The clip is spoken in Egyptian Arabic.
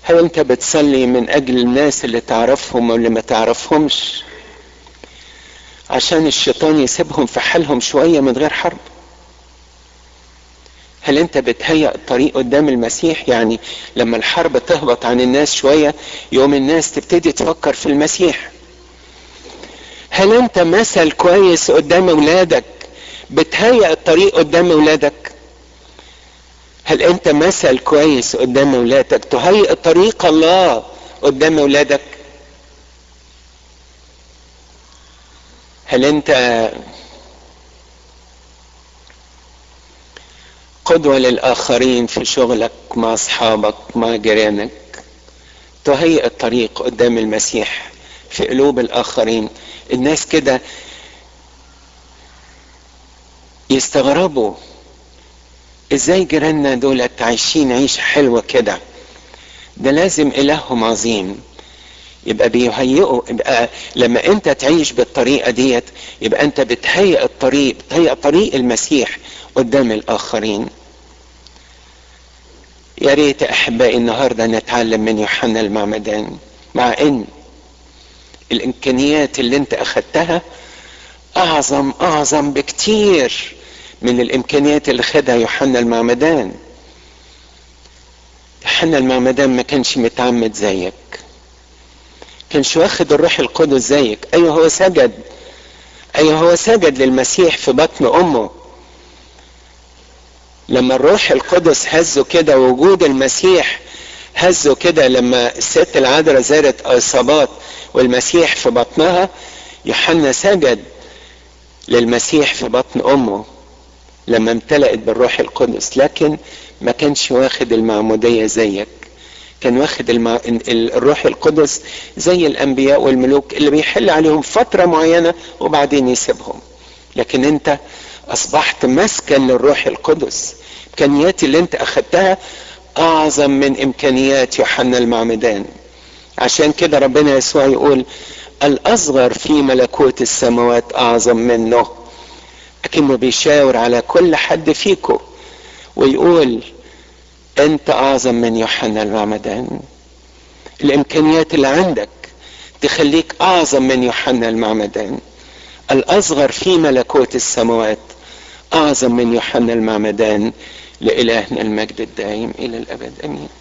هل انت بتصلي من اجل الناس اللي تعرفهم واللي ما تعرفهمش عشان الشيطان يسيبهم في حالهم شوية من غير حرب هل انت بتهيأ الطريق قدام المسيح يعني لما الحرب تهبط عن الناس شوية يوم الناس تبتدي تفكر في المسيح هل انت مثل كويس قدام اولادك بتهيأ الطريق قدام اولادك هل انت مثل كويس قدام اولادك تهيئ طريق الله قدام اولادك هل انت قدوة للآخرين في شغلك مع أصحابك مع جيرانك تهيئ الطريق قدام المسيح في قلوب الآخرين الناس كده يستغربوا ازاي جيراننا دولت عايشين عيشة حلوة كده ده لازم إلههم عظيم يبقى بيهيئوا يبقى لما انت تعيش بالطريقة ديت يبقى انت بتهيئ الطريق بتهيئ طريق المسيح قدام الآخرين يا ريت أحبائي النهاردة نتعلم من يوحنا المعمدان مع إن الإمكانيات اللي أنت أخدتها أعظم أعظم بكتير من الإمكانيات اللي خدها يوحنا المعمدان يوحنا المعمدان ما كانش متعمد زيك كانش واخد الروح القدس زيك أيوه هو سجد أيوه هو سجد للمسيح في بطن أمه لما الروح القدس هزه كده وجود المسيح هزه كده لما الست العذراء زارت اصابات والمسيح في بطنها يوحنا سجد للمسيح في بطن امه لما امتلأت بالروح القدس لكن ما كانش واخد المعمودية زيك كان واخد المع... الروح القدس زي الانبياء والملوك اللي بيحل عليهم فترة معينة وبعدين يسيبهم لكن انت اصبحت مسكن للروح القدس امكانيات اللي انت اخدتها اعظم من امكانيات يوحنا المعمدان عشان كده ربنا يسوع يقول الاصغر في ملكوت السماوات اعظم منه لكنه بيشاور على كل حد فيكم ويقول انت اعظم من يوحنا المعمدان الامكانيات اللي عندك تخليك اعظم من يوحنا المعمدان الاصغر في ملكوت السماوات اعظم من يوحنا المعمدان لالهنا المجد الدائم الى الابد امين